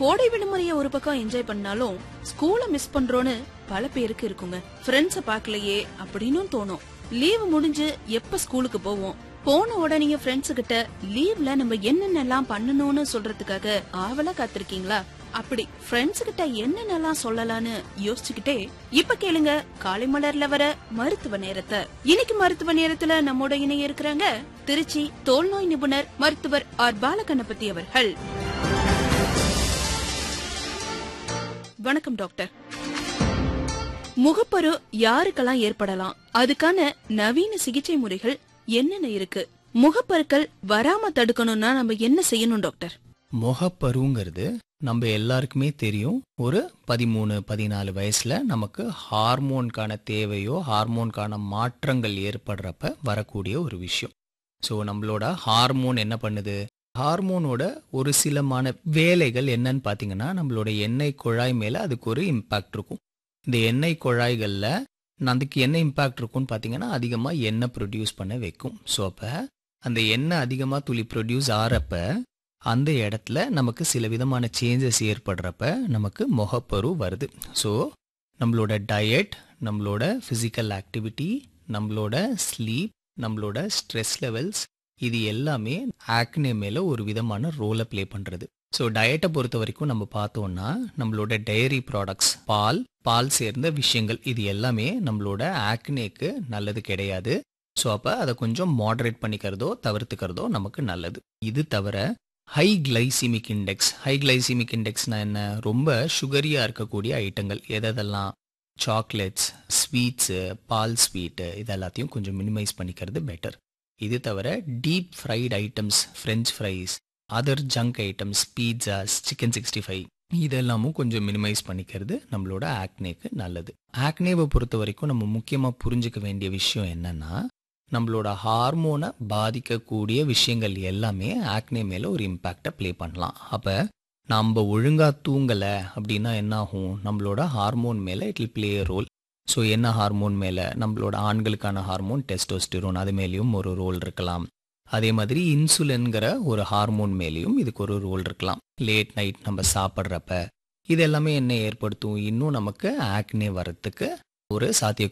கோடை விடுமுறைய ஒரு பக்கம் என்ஜாய் பண்ணாலும் ஸ்கூல மிஸ் பண்றோன்னு பல பேருக்கு இருக்குங்க ஃப்ரெண்ட்ஸ பாக்கலையே அப்படின்னு தோணும் லீவு முடிஞ்சு எப்ப ஸ்கூலுக்கு போவோம் போன உடனே ஃப்ரெண்ட்ஸ் கிட்ட லீவ்ல நம்ம என்னென்னலாம் பண்ணணும்னு சொல்றதுக்காக ஆவலா காத்திருக்கீங்களா அப்படி ஃப்ரெண்ட்ஸ் கிட்ட என்னென்னலாம் சொல்லலாம்னு யோசிச்சுக்கிட்டே இப்ப கேளுங்க காலை மலர்ல வர மருத்துவ நேரத்தை இன்னைக்கு மருத்துவ நேரத்துல நம்மோட இணைய இருக்கிறாங்க திருச்சி தோல்நோய் நிபுணர் மருத்துவர் ஆர் பாலகணபதி அவர்கள் வணக்கம் டாக்டர் முகப்பரு யாருக்கெல்லாம் ஏற்படலாம் அதுக்கான நவீன சிகிச்சை முறைகள் என்னென்ன இருக்கு முகப்பருக்கள் வராம தடுக்கணும்னா நம்ம என்ன செய்யணும் டாக்டர் முகப்பருங்கிறது நம்ம எல்லாருக்குமே தெரியும் ஒரு பதிமூணு பதினாலு வயசுல நமக்கு ஹார்மோனுக்கான தேவையோ ஹார்மோனுக்கான மாற்றங்கள் ஏற்படுறப்ப வரக்கூடிய ஒரு விஷயம் ஸோ நம்மளோட ஹார்மோன் என்ன பண்ணுது ஹார்மோனோட ஒரு சிலமான வேலைகள் என்னன்னு பார்த்தீங்கன்னா நம்மளோட எண்ணெய் குழாய் மேலே அதுக்கு ஒரு இம்பேக்ட் இருக்கும் இந்த எண்ணெய் குழாய்களில் அதுக்கு என்ன இம்பேக்ட் இருக்கும்னு பார்த்தீங்கன்னா அதிகமாக எண்ணெய் ப்ரொடியூஸ் பண்ண வைக்கும் ஸோ அப்போ அந்த எண்ணெய் அதிகமாக துளி ப்ரொடியூஸ் ஆகிறப்ப அந்த இடத்துல நமக்கு சில விதமான சேஞ்சஸ் ஏற்படுறப்ப நமக்கு முகப்பரு வருது ஸோ நம்மளோட டயட் நம்மளோட ஃபிசிக்கல் ஆக்டிவிட்டி நம்மளோட ஸ்லீப் நம்மளோட ஸ்ட்ரெஸ் லெவல்ஸ் இது எல்லாமே ஆக்னே மேலே ஒரு விதமான ரோலை ப்ளே பண்ணுறது ஸோ டயட்டை பொறுத்த வரைக்கும் நம்ம பார்த்தோம்னா நம்மளோட டெய்ரி ப்ராடக்ட்ஸ் பால் பால் சேர்ந்த விஷயங்கள் இது எல்லாமே நம்மளோட ஆக்னேக்கு நல்லது கிடையாது ஸோ அப்போ அதை கொஞ்சம் மாடரேட் பண்ணிக்கிறதோ தவிர்த்துக்கிறதோ நமக்கு நல்லது இது தவிர high glycemic index high glycemic இண்டெக்ஸ்னா என்ன ரொம்ப சுகரியாக இருக்கக்கூடிய ஐட்டங்கள் எதெல்லாம் சாக்லேட்ஸ் ஸ்வீட்ஸு பால் ஸ்வீட்டு இது எல்லாத்தையும் கொஞ்சம் மினிமைஸ் பண்ணிக்கிறது பெட்டர் இது தவிர deep fried items French fries other junk items pizzas chicken sixty five இதெல்லாமும் கொஞ்சம் மினிமைஸ் பண்ணிக்கிறது நம்மளோட ஆக்னேக்கு நல்லது ஆக்னேவை பொறுத்த வரைக்கும் நம்ம முக்கியமாக புரிஞ்சுக்க வேண்டிய விஷயம் என்னன்னா நம்மளோட ஹார்மோனை பாதிக்கக்கூடிய விஷயங்கள் எல்லாமே ஆக்னே மேலே ஒரு இம்பேக்டை ப்ளே பண்ணலாம் அப்போ நம்ம ஒழுங்காக தூங்கலை அப்படின்னா என்ன ஆகும் நம்மளோட ஹார்மோன் மேலே it will play role so என்ன ஹார்மோன் மேலே நம்மளோட ஆண்களுக்கான ஹார்மோன் டெஸ்டோஸ்டிரோன் அது மேலேயும் ஒரு ரோல் இருக்கலாம் அதே மாதிரி இன்சுலின்கிற ஒரு ஹார்மோன் மேலேயும் இதுக்கு ஒரு ரோல் இருக்கலாம் லேட் நைட் நம்ம சாப்பிட்றப்ப இது எல்லாமே என்ன ஏற்படுத்தும் இன்னும் நமக்கு ஆக்னே வரத்துக்கு ஒரு சாத்திய